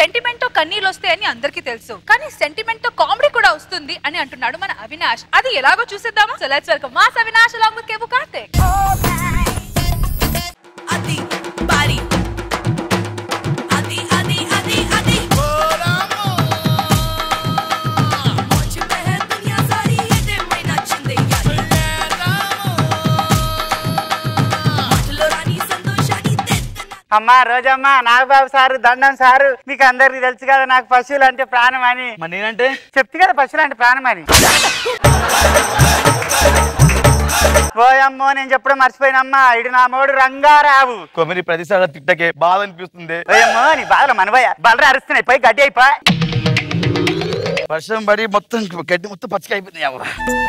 Sentiment తో కన్నీళ్ళు వస్తాయని అందరికీ తెలుసు కానీ సెంటిమెంట్ తో కామెడీ కూడా వస్తుంది అని అంటున్నాడు మన అవినాష్ అది ఎలాగో చూసేద్దామా so let's welcome mass Avinash along with కేబు కార్తిక్ అది బారి అది అది అది అది మోచి మెహ దునియా సారీ ఏదేమై నచ్చింది మాటలో రాని సంతోషాన్ని తెస్తున్నా అమ్మా రోజమ్మా నాగబాబు సారు దండం సారు మీకు అందరికి తెలుసు కదా నాకు పశువులు అంటే ప్రాణం అని మరి నేనంటే చెప్తే కదా పశువులు అంటే ప్రాణం అని ఓయమ్మో నేను చెప్పడం మర్చిపోయినమ్మా ఇడు నా మోడు రంగారావు కొమ్మిరి ప్రతిసారి తిట్టకే బాధ అనిపిస్తుంది ఓయమ్మో నీ బాధలు మనవయ్య బలరా అరుస్తున్నాయి పోయి గడ్డి అయిపోయి వర్షం పడి మొత్తం గడ్డి మొత్తం పచ్చిక అయిపోయింది ఎవరు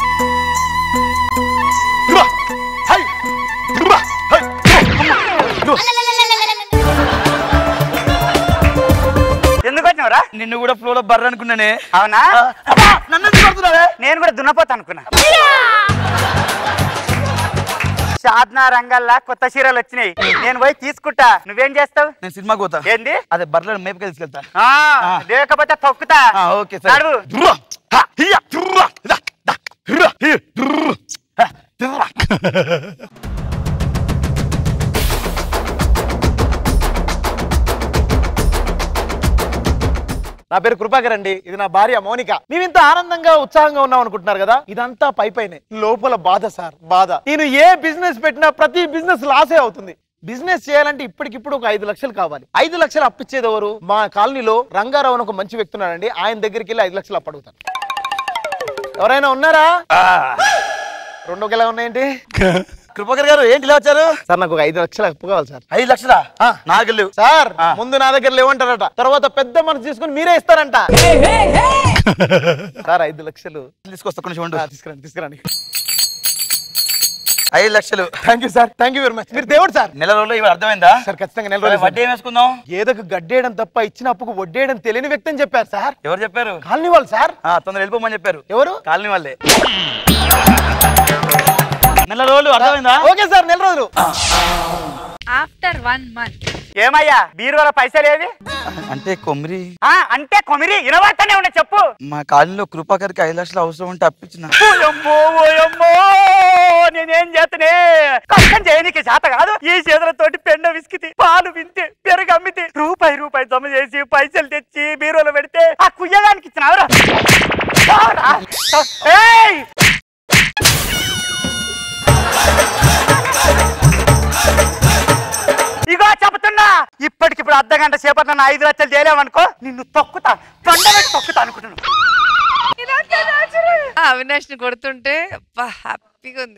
ఇదిగో, హై, ఇదిగో, హై, ఇదిగో, ఇదిగో. ఎందుకు వచ్చినవరా నిన్ను కూడా ఫ్లో లో బర్ర అనుకున్నానే అవునా ఆ, అబ్బా, నన్ను ఎందుకు కొడుతున్నావే? నేను కూడా దున్నపోతా అనుకున్నా సాధనా రంగాల్లా కొత్త చీరలు వచ్చినాయి నేను పోయి తీసుకుంటా నువ్వేం చేస్తావు నేను సినిమాకి పోతా ఏంది అదే బర్రెలను మేపకి తీసుకెళ్తా ఆ, ఆ. లేకపోతే తొక్కుతా ఆ, ఓకే సరే నడువు. దుర్రా, హ, హియ, దుర్రా, దా, దా, దుర్రా, హియ, దుర్రా, హ, దుర్రా. నా పేరు కృపాకర్ అండి ఇది నా భార్య మౌనిక మేము ఇంత ఆనందంగా ఉత్సాహంగా ఉన్నాం అనుకుంటున్నారు కదా ఇదంతా పై పైనే లోపల బాధ సార్ బాధ నేను ఏ బిజినెస్ పెట్టినా ప్రతి బిజినెస్ లాసే అవుతుంది బిజినెస్ చేయాలంటే ఇప్పటికిప్పుడు ఒక ఐదు లక్షలు కావాలి ఐదు లక్షలు అప్పిచ్చేది ఎవరు మా కాలనీలో రంగారావు అని ఒక మంచి వ్యక్తి ఉన్నాడండి ఆయన దగ్గరికి వెళ్ళి ఐదు లక్షలు అప్పు అడుగుతాను ఎవరైనా ఉన్నారా రెండు ఒకేలా ఉన్నాయండి కృపాకర్ గారు ఏంటి ఇలా వచ్చారు సార్ నాకు ఒక ఐదు లక్షలు అప్పు కావాలి సార్ ఐదు లక్షలా ఆ. నాకు లేవు సార్ ఆ. ముందు నా దగ్గర లేవంటారట తర్వాత పెద్ద మనసు తీసుకుని మీరే ఇస్తారంట సార్ ఐదు లక్షలు తీసుకొస్తా కొంచెం ఉండు ఆ, తీసుకురండి తీసుకురండి ఐదు లక్షలు thank you sir thank you very much మీరు దేవుడు సార్ నెల రోజులు ఇవి అర్థమైందా సార్ ఖచ్చితంగా నెల సరే, రోజులు వడ్డీ ఏం వేసుకుందాం ఏదకు గడ్డేయడం తప్ప ఇచ్చిన అప్పుకు వడ్డేయడం తెలియని వ్యక్తి అని చెప్పారు సార్ ఎవరు చెప్పారు కాలనీ వాళ్ళు సార్ ఆ, తొందర వెళ్ళిపోమని చెప్పారు ఎవరు కాలనీ వాళ్ళే నెల రోజులు అర్థమైందా ఓకే సార్ నెల రోజులు ఆఫ్టర్ వన్ మంత్ ఏమయ్యా బీరువాల పైసలు ఏవి అంటే కొమ్మిరి ఆ, అంటే కొమిరి ఇనవాతనే ఉన్నా చెప్పు మా కాలనీలో కృపాకర్కి ఐదు లక్షలు అవసరం ఉంటే అప్పించిన ఓయమ్మో ఓయమ్మో నేనేం చేతనే కష్టం చేయనీకి చేత కాదు ఈ చేతులతోటి పెండ విసికితి పాలు వింటే పెరుగు అమ్మితే రూపాయి రూపాయి జమ చేసి పైసలు తెచ్చి బీరువాలో పెడితే ఆ కుయ్యగానికి ఇచ్చినావురా చావరా? ఏయ్! ఇగో చెబుతున్నా ఇప్పటికిప్పుడు అర్ధ గంట సేపటి నన్ను ఐదు లక్షలు చేయలేమనుకో నిన్ను తొక్కుతా తొండ పెట్టి తొక్కుతా అనుకుంటున్నాను అవినాష్ ని కొడుతుంటే అబ్బా, హ్యాపీగా ఉంది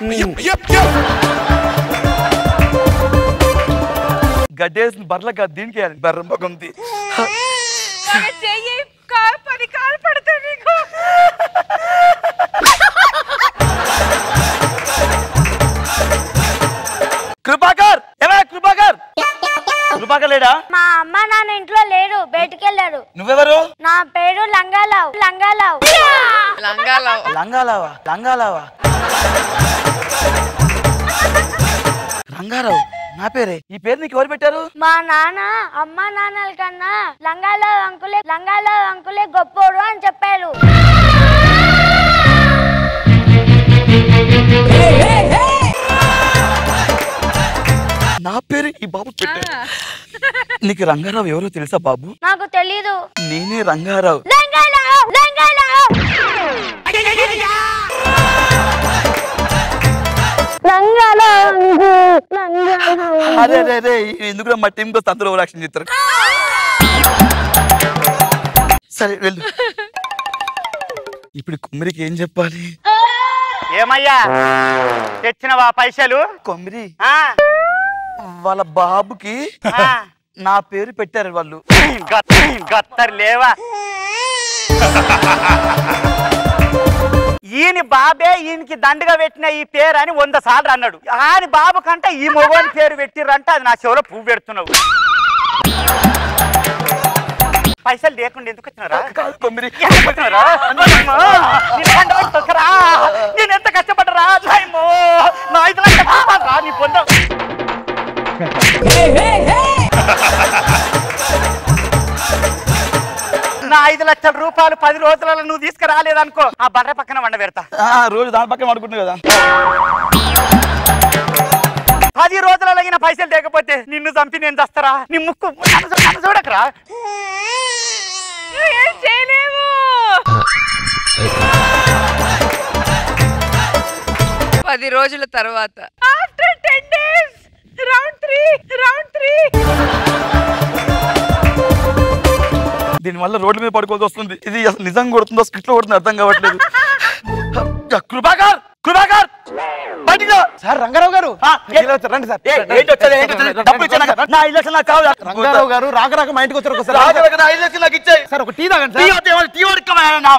గడ్డేసిన బర్రెలకు దీనికి వేయాలి. బర్రె ముఖం తీ. చెయ్యి కాలు పది కాలు పడితే నీకు కృపాకర్ ఏమే కృపాకర్ కృపాకర్ లేడా మా అమ్మ నాన్న ఇంట్లో లేరు బయటికి వెళ్ళారు నువ్వెవరు నా పేరు లంగాలావు లంగాలావు లంగాలో లంగాలావా లంగాలావా రంగారావు నా పేరే ఈ పేరు నీకు ఎవరు పెట్టారు మా నాన్న అమ్మ నాన్నల కన్నా లంగాలావు అంకులే లంగాలావు అంకులే గొప్పోడు అని చెప్పారు నా పేరు ఈ బాబు పెట్టారు నీకు రంగారావు ఎవరో తెలుసా బాబు నాకు తెలీదు నేనే రంగారావు లంగాలావు లంగాలావు లంగాలావు లంగాలావు అదే అదే అదే ఎందుకు మా టీంకి వస్తే అందరూ ఓవర్ చేస్తారు సరే వెళ్ళు ఇప్పుడు కుమ్మిరికి ఏం చెప్పాలి ఏమయ్యా తెచ్చినవా పైసలు కొమ్మిరి ఆ, వాళ్ళ బాబుకి ఆ. నా పేరు పెట్టారు వాళ్ళు గత్త- గత్తరు లేవా ఈయన బాబే ఈయనకి దండగా పెట్టిన ఈ పేరు అని వంద సార్లు అన్నాడు ఆయన బాబు కంటే ఈ మొగోని పేరు పెట్టిర్రంటే అది నా చెవులో పువ్వు పెడుతున్నావు పైసలు లేకుండా ఎందుకు వచ్చినారా కాదు కొమ్మిరి ఎందుకు వచ్చినారా? అమ్మా, నీ దండ పెట్టి తొక్కరా. నేను ఎంత కష్టపడరా నాయమ్మో, నా ఐదు లక్షలు కాపాడరా, నీ పొంద ఐదు లక్షల రూపాయలు పది రోజులలో నువ్వు తీసుకురాలేదనుకో ఆ బండ్ర పక్కన వండ పెడతా ఆ, రోజు దాని పక్కన పడుకుంటున్నావు కదా పది రోజులలో అయిన పైసలు లేకపోతే నిన్ను చంపి నేను చస్తారా నీ ముక్కు నన్ను చూ- నన్ను చూడకరా నువ్వు ఏం చేయలేవు పది రోజుల తర్వాత after ten days round three round three దీని వల్ల రోడ్ల మీద పడుకోవాల్సి వస్తుంది ఇది అసలు నిజం కొడుతుందో స్క్రిప్ట్ లో కొడుతుందో అర్థం కావట్లేదు కృపాకర్ కృపాకర్ బయటికి రా. సార్ రంగారావు గారు ఆ, ఏ- ఇలా వచ్చారు, రండి సార్ ఏ, ఏంటి వచ్చేది? ఏంటి వచ్చేది? డబ్బులు ఇచ్చాను కదా. నా ఐదు లక్షలు నాకు కావాలి రంగారావు గారు రాక రాక మా ఇంటికి వచ్చారు ఒకసారి రాజు కదా, ఐదు లక్షలు నాకు ఇచ్చాయి సార్ ఒక టీ తాగండి టీ సార్ వద్దు, ఏమన్నా టీ వరకు నా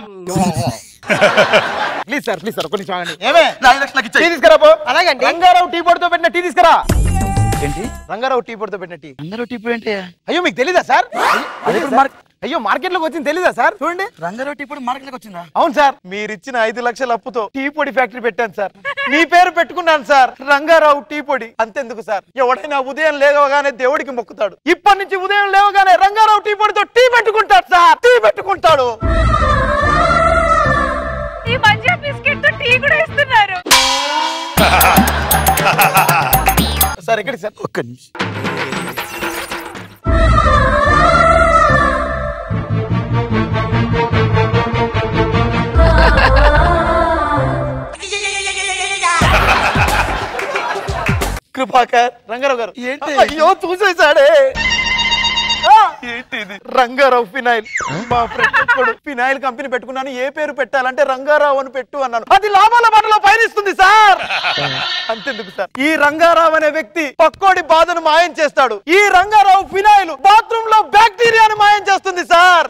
ప్లీజ్ సార్ ప్లీజ్ సార్ కొన్ని ఆగండి ఏమే ఐదు లక్షలు నాకు టీ ఇచ్చాయి తీసుకురా పో అలాగండి రంగారావు టీ పొడితో పెట్టిన టీ తీసుకురా ఏంటి రంగారావు టీ పొడితో పెట్టిన టీ అందరూ టిప్పు ఏంటి అయ్యో మీకు తెలీదా సార్ అది ఇప్పుడు మార్క్- అయ్యో మార్కెట్ లోకి వచ్చింది తెలీదా సార్ చూడండి రంగారెడ్డి ఇప్పుడు మార్కెట్లోకి వచ్చిందా అవును సార్ మీరు ఇచ్చిన ఐదు లక్షల అప్పుతో టీ పొడి ఫ్యాక్టరీ పెట్టాను సార్ మీ పేరు పెట్టుకున్నాను సార్ రంగారావు టీ పొడి అంతెందుకు సార్ ఎవడైనా ఉదయం లేవగానే దేవుడికి మొక్కుతాడు ఇప్పటి నుంచి ఉదయం లేవగానే రంగారావు టీ పొడితో టీ పెట్టుకుంటాడు సార్ టీ పెట్టుకుంటాడు ఈ మంచిగా బిస్కెట్ తో టీ కూడా ఇస్తున్నారు సార్ ఎక్కడికి సార్ ఒక్క నిమిషం కృపాకర్ రంగారావు గారు ఏంటి? అయ్యో చూసేసాడే ఆ! ఏంటి ఇది రంగారావు ఫినాయిల్ మా ఫ్రెండ్ ఒక్కడు ఫినాయిల్ కంపెనీ పెట్టుకున్నాను ఏ పేరు పెట్టాలంటే రంగారావు అని పెట్టు అన్నాను అది లాభాల బాటలో పయనిస్తుంది సార్ అంతెందుకు సార్ ఈ రంగారావు అనే వ్యక్తి పక్కోడి బాధను మాయం చేస్తాడు ఈ రంగారావు ఫినాయిల్ బాత్రూమ్ లో బ్యాక్టీరియాను మాయం చేస్తుంది సార్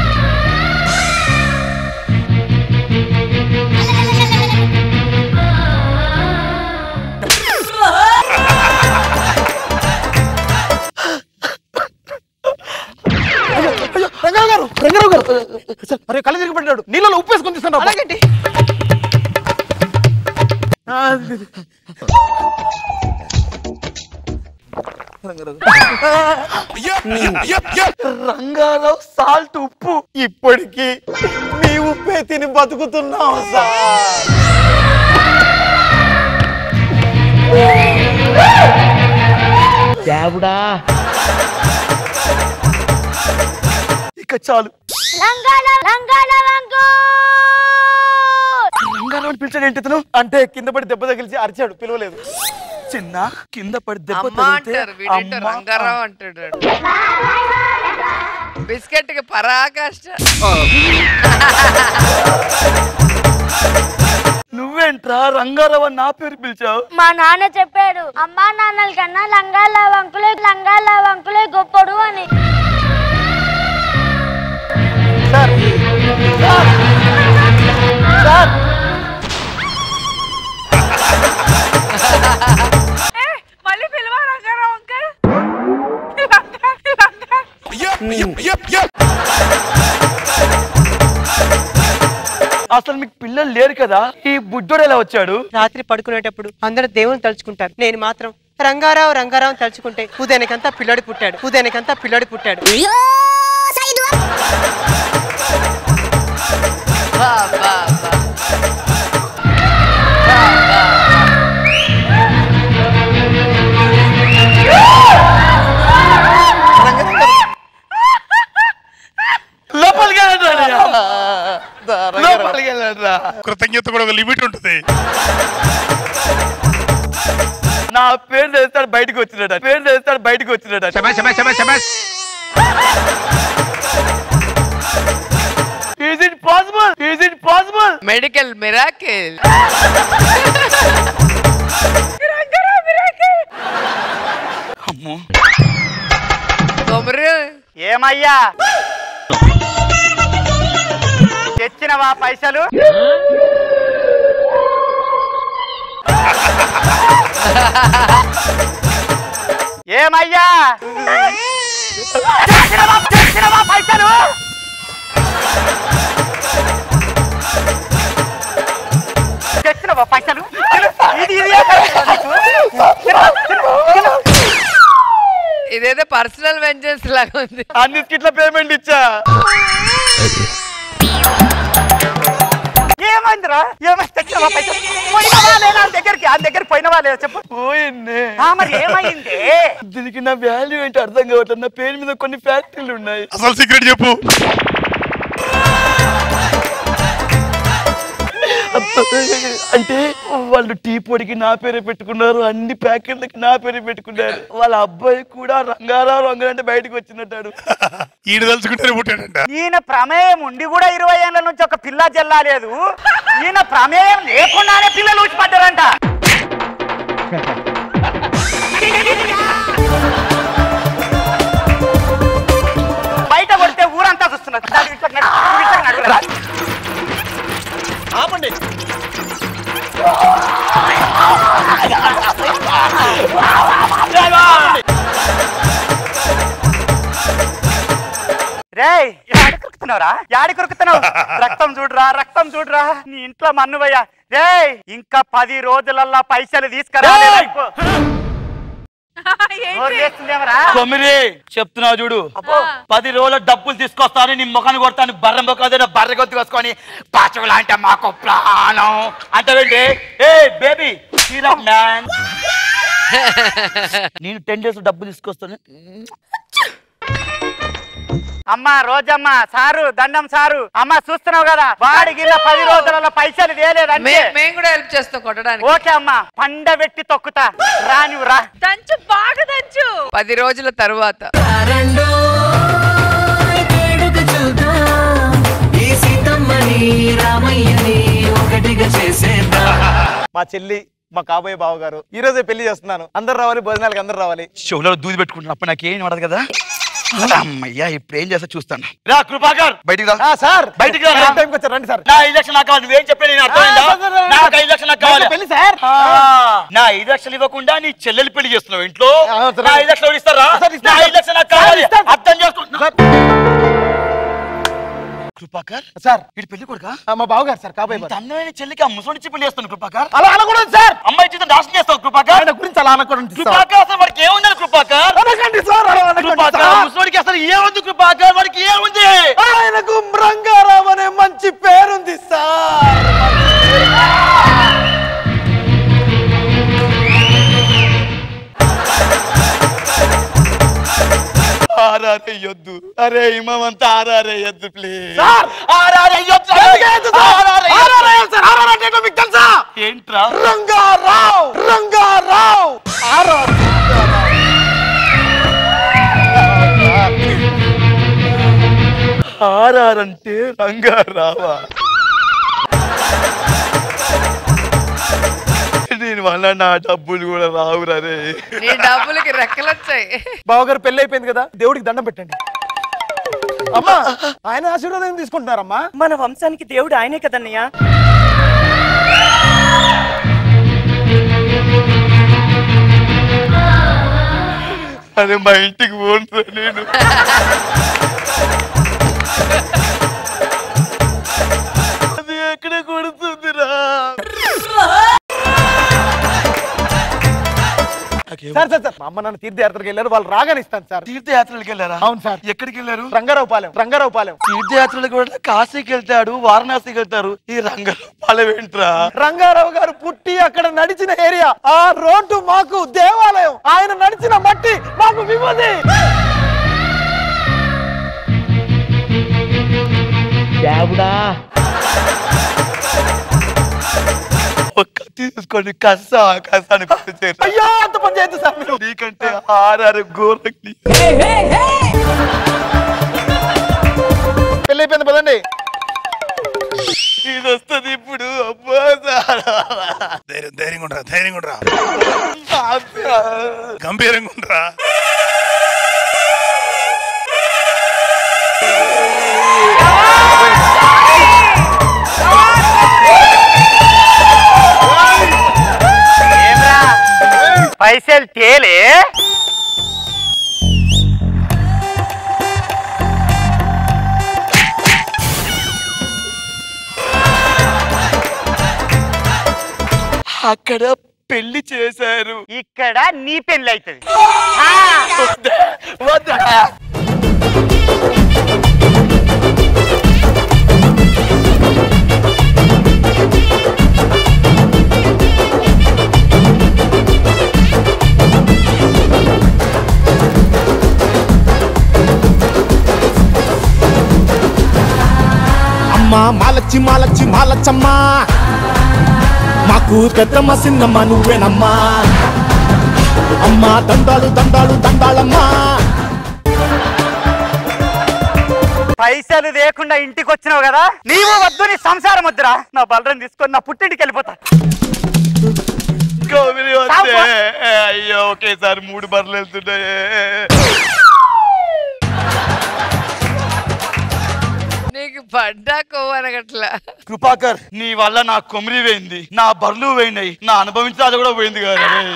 అయ్యో, రంగారావు గారు రంగారావు గారు సార్, అరే కళ్ళు తిరిగి పడ్డాడు నీళ్ళలో ఉప్పు వేసుకొని తీసుకున్నాడు అలాగండి రంగారావు సాల్ట్ ఉప్పు ఇప్పటికి మీ ఉప్పే తిని బతుకుతున్నాం సార్ ఇక చాలు లంగాల లంగాల వంకు రంగారావు అని పిలిచాడు ఏంటి ఇతను అంటే కింద పడి దెబ్బ తగిలిచి అరిచాడు పిలవలేదు చిన్న కింద పడి దెబ్బ అమ్మ తగిలితే అంటారు వీడేంటో అమ్మ. రంగారావు అంటాడు బిస్కెట్ కి పరాకాష్ట నువ్వేంట్రా రంగారావు అని నా పేరు పిలిచావు మా నాన్న చెప్పాడు అమ్మా నాన్నల కన్నా లంగాల వంకులే లంగాల వంకులే గొప్పడు అని సార్ సార్ సార్ ఏ, మళ్ళీ పిలవా రంగారావు అంకల్ రంగా- రంగా. అసలు మీకు పిల్లలు లేరు కదా ఈ బుడ్డోడు ఎలా వచ్చాడు రాత్రి పడుకునేటప్పుడు అందరూ దేవుని తలుచుకుంటారు నేను మాత్రం రంగారావు రంగారావు అని తలుచుకుంటే ఉదయానికంతా పిల్లడి పుట్టాడు ఉదయానికంతా పిల్లడి పుట్టాడు బా, బా, బా. లోపలికి వెళ్ళండి లోపలికి వెళ్ళండి కృతజ్ఞత కూడా ఒక లిమిట్ ఉంటుంది నా పేరు చేస్తాడు బయటకు వచ్చినట పేరు చేస్తాడు బయటకు వచ్చినట is it possible is it possible medical miracle అమ్మో కొమరు ఏమయ్యా తెచ్చినవా పైసలు ఏమయ్యా తెచ్చినవా తెచ్చినవా పైసలు తెచ్చినవా పైసలు ఇది ఇది ఏ పైసలు? ఇదేదో పర్సనల్ వెంజెన్స్ లాగా ఉంది అన్నిటికి ఇట్లా పేమెంట్ ఇచ్చా ఏమైందిరా ఏమైంది తెచ్చావా పైసలు పోయినవా లేదా ఆయన దగ్గరికి ఆయన దగ్గరికి పోయినవా లేదా చెప్పు పోయింది ఆ, మరి ఏమైంది దీనికి నా వాల్యూ ఏంటో అర్థం కావట్లేదు నా పేరు మీద కొన్ని ఫ్యాక్టరీలు ఉన్నాయి అసలు సీక్రెట్ చెప్పు అంటే వాళ్ళు టీ పొడికి నా పేరే పెట్టుకున్నారు అన్ని ప్యాకెట్లకి నా పేరే పెట్టుకున్నారు వాళ్ళ అబ్బాయి కూడా రంగారావు రంగారు అంటే బయటకు వచ్చినట్టాడు ఈడు తలుచుకుంటేనే పుట్టాడంట ఈయన ప్రమేయం ఉండి కూడా ఇరవై ఏళ్ళ నుంచి ఒక పిల్ల జల్లాలేదు ఈయన ప్రమేయం లేకుండానే పిల్లలు ఊచిపడ్డారంట బయట కొడితే ఊరంతా చూస్తున్నారు దాని ఇట్లా నడు, ఇట్లా నడురా. ఆపండి రేయ్ యాడి కొరుకుతున్నావురా యాడి కొరుకుతున్నావు రక్తం చూడరా రక్తం చూడరా నీ ఇంట్లో మన్నువయ్యా రేయ్ ఇంకా పది రోజులల్లా పైసలు తీసుకురా రేయ్! నోరు లేస్తుందేమరా? తొమ్మిది చెప్తున్నావు చూడు పది రోజుల డబ్బులు తీసుకొస్తాను నీ ముఖాన్ని కొడతాను బర్రె ముఖం బర్రె గొత్తు వేసుకొని పాచకులు అంటే మాకు ప్రాణం అంటే ఏ బేబీ మ్యాన్ నేను టెన్ డేస్ డబ్బులు తీసుకొస్తాను అమ్మా రోజమ్మ సారు దండం సారు అమ్మ చూస్తున్నావు కదా వాడికి ఇలా పది రోజులలో పైసలు వేయలేదంటే మే- మేము కూడా హెల్ప్ చేస్తాం కొట్టడానికి ఓకే అమ్మా పండబెట్టి తొక్కుతా రానివు రా దంచు బాగా దంచు పది రోజుల తర్వాత వేడుక చూద్దాం ఈ సీతమ్మని రామయ్యని ఒకటిగా చేసేద్దాం మా చెల్లి మా కాబోయే బావ గారు ఈ రోజే పెళ్లి చేస్తున్నాను అందరు రావాలి భోజనాలకు అందరు రావాలి షోలో దూది పెట్టుకుంటున్నప్పుడు నాకేం పడదు కదా అమ్మయ్యా ఇప్పుడు ఏం చేస్తా చూస్తాను రా కృపాకర్ బయటికి రా ఆ, సార్ బయటికి రా. కరెక్ట్ టైంకి వచ్చారు రండి సార్ నా ఐదు లక్షలు నాకు కావాలి నువ్వేం చెప్పాను నేను అర్థమైందా ఆ, సార్, సార్, నాకు ఐదు లక్షలు నాకు కావాలి పెళ్లి సార్ ఆ, నా ఐదు లక్షలు ఇవ్వకుండా నీ చెల్లెలు పెళ్లి చేస్తున్నావు ఇంట్లో ఆ, సరే. నా ఐదు లక్షలు ఎవరు ఇస్తారా సార్, నా ఇస్తాను. ఐదు లక్షలు నాకు కావాలి సార్, ఇస్తాను. అర్థం చేసుకుంటున్నా సార్. కృపాకర్ సార్ వీడి పెళ్లి కొడుక ఆ, మా బావగారు సార్ కాబోయే ఇంత బావ. అందమైన చెల్లికి ఆ ముసలిచ్చి పెళ్లి చేస్తాను కృపాకర్ అలా అనకూడదు సార్ అమ్మాయి జీతం నాశనం చేస్తావు కృపాకర్ ఆయన గురించి అలా అనకూడదు సార్. కృపాకర్ అసలు వాడికి ఏముందని కృపాకర్ అనకండి సార్ అలా అనకండి కృపాకర్ సార్. ముసలికి అసలు ఏముంది కృపాకర్ వాడికి ఏముంది ఆయనకు రంగారావు అనే మంచి పేరుంది సార్ ఆరారయ్యొద్దు అరే ఇమంతా ఆరారయ్యొద్దు ప్లీజ్ సార్! ఆరారయ్యొద్దు ఎందుకు సార్? ఆర్ఆర్ఐఎల్ సార్, ఆర్ఆర్ అంటే ఏంటో మీకు తెలుసా ఏంట్రా రంగారావు రంగారావు ఆర్ఆర్ ఆర్ఆర్ అంటే రంగారావా దీని వల్ల నా డబ్బులు కూడా రావురా రే నీ డబ్బులకి రెక్కలు వచ్చాయి బావగారు పెళ్లి అయిపోయింది కదా దేవుడికి దండం పెట్టండి అమ్మా ఆయన ఆశీర్వాదం తీసుకుంటున్నారమ్మా మన వంశానికి దేవుడు ఆయనే కదన్నయ్యా అరే మా ఇంటికి పోను నేను అది ఎక్కడ కొడుతుందిరా నాకేం- సార్ సార్ సార్ మా అమ్మ నాన్న తీర్థయాత్రకి వెళ్ళారు వాళ్ళు రాగానే ఇస్తాను సార్ తీర్థయాత్రలకు వెళ్ళారా అవును సార్ ఎక్కడికి వెళ్ళారు రంగారావు పాలెం రంగారావు పాలెం తీర్థయాత్రలకు కూడా కాశీకి వెళ్తాడు వారణాసికి వెళ్తారు ఈ రంగపాలెం ఏంట్రా రంగారావు గారు పుట్టి అక్కడ నడిచిన ఏరియా ఆ రోడ్డు మాకు దేవాలయం ఆయన నడిచిన మట్టి మాకు విమది ఒక కత్తి తీసుకొని కస్సా కస్సా అని కొట్టేశారు. అయ్యో అంత పని చేయొద్దు సార్ మీరు నీకంటే ఆర్ఆర్ గోరకి పెళ్లి అయిపోయింది పదండి ఇది వస్తుంది ఇప్పుడు అబ్బా సారా. ధైర్యం ధైర్యంగా ఉండరా ధైర్యంగా ఉండరా సారా. గంభీరంగా ఉండరా ఏమ్రా పైసలు తేలే అక్కడ పెళ్లి చేశారు ఇక్కడ నీ పెళ్లి అవుతుంది వద్దా? వద్దా మాలచ్చి మాలచ్చి మాలచ్చమ్మ మాకు పెద్దమ్మ సిన్నమ్మ నువ్వేనమ్మా అమ్మా దండాలు దండాలు దండాలమ్మా పైసలు లేకుండా ఇంటికి వచ్చినావు కదా నీవు వద్దు నీ సంసారం వద్దురా నా బలరం తీసుకొని నా పుట్టింటికి వెళ్ళిపోతా కౌమిలి వస్తే అయ్యో ఒకేసారి మూడు బర్రెలు వెళ్తున్నాయి నీకు పడ్డా కొవ్వనగట్లా కృపాకర్ నీ వల్ల నా కొమిరి పోయింది నా బర్లు పోయినాయి నా అనుభవించిన అది కూడా పోయింది కదా రే.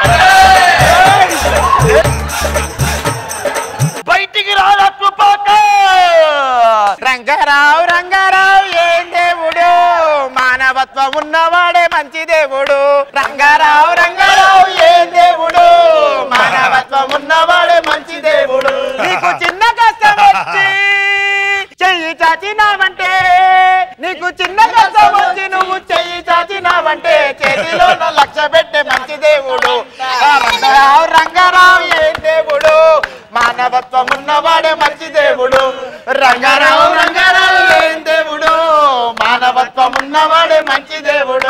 బయటికి రారా కృపాకర్ రంగారావు రంగారావు ఏం దేవుడు మానవత్వం ఉన్నవాడే మంచి దేవుడు రంగారావు రంగారావు ఏం దేవుడు మానవత్వం ఉన్నవాడే మంచి దేవుడు నీకు చిన్న కష్టం వచ్చి చెయ్యి చాచినావంటే నీకు చిన్న కష్టం వచ్చి నువ్వు చెయ్యి చాచినావంటే చేతిలో నా లక్ష పెట్టే మంచి దేవుడు ఆ రంగారావు రంగారావు ఏం దేవుడు మానవత్వం ఉన్నవాడే మంచి దేవుడు రంగారావు రంగారావు ఏం దేవుడు మానవత్వం ఉన్నవాడే మంచి దేవుడు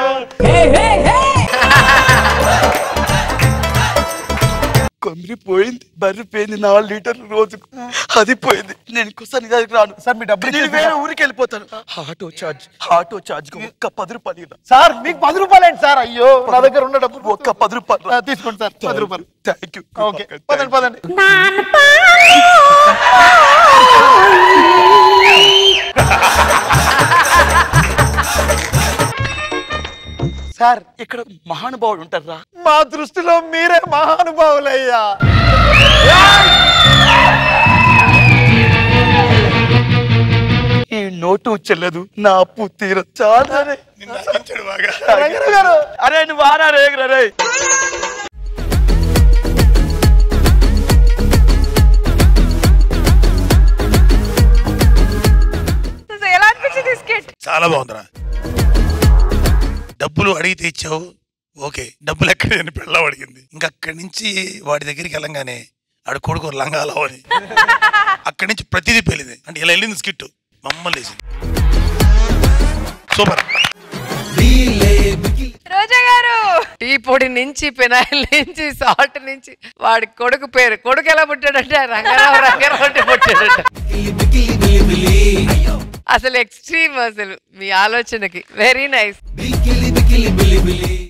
కొమిరి పోయింది బర్రె పోయింది నాలుగు లీటర్లు రోజుకు అది పోయింది నేను ఇంకోసారి నీ దగ్గరికి రాను సార్ మీ డబ్బులు నేను ఇచ్చేసి వేరే ఊరికి వెళ్ళిపోతాను ఆటో చార్జ్ ఆటో చార్జ్ ఒక్క పది రూపాయలు ఇవ్వు. సార్ మీకు పది రూపాయలు ఏంటి సార్ అయ్యో నా దగ్గర ఉన్న డబ్బులు ఒక్క పది రూపాయలు ఆ, తీసుకోండి సార్ పది రూపాయలు థ్యాంక్ యూ ఓకే పదండి పదండి సార్ ఇక్కడ మహానుభావుడు ఉంటారా మా దృష్టిలో మీరే మహానుభావులయ్యా ఈ నోటు చెల్లదు నా అప్పు తీర చాలా నిన్ను నవ్వించాడు బాగా రంగారావు గారు అరే నువ్వు వారా రేగురా రే అసలు ఎలా అనిపించింది ఈ skit? చాలా బాగుందిరా డబ్బులు అడిగితే ఇచ్చావు ఓకే డబ్బులు ఎక్కడ అని పెళ్ళ అడిగింది ఇంకా అక్కడి నుంచి వాడి దగ్గరికి వెళ్ళంగానే ఆడు కొడుకు లంగాలో అని అక్కడి నుంచి ప్రతిదీ పెళ్ళింది అంటే ఇలా వెళ్ళింది స్కిట్ మమ్మల్ని వేసింది సూపర్ రోజా గారు టీ పొడి నుంచి పినాయిల్ నుంచి సాల్ట్ నుంచి వాడి కొడుకు పేరు కొడుకు ఎలా పుట్టాడంటే రంగారావు రంగారావు అంటే పుట్టాడట అసలు ఎక్స్ట్రీమ్ అసలు మీ ఆలోచనకి వెరీ నైస్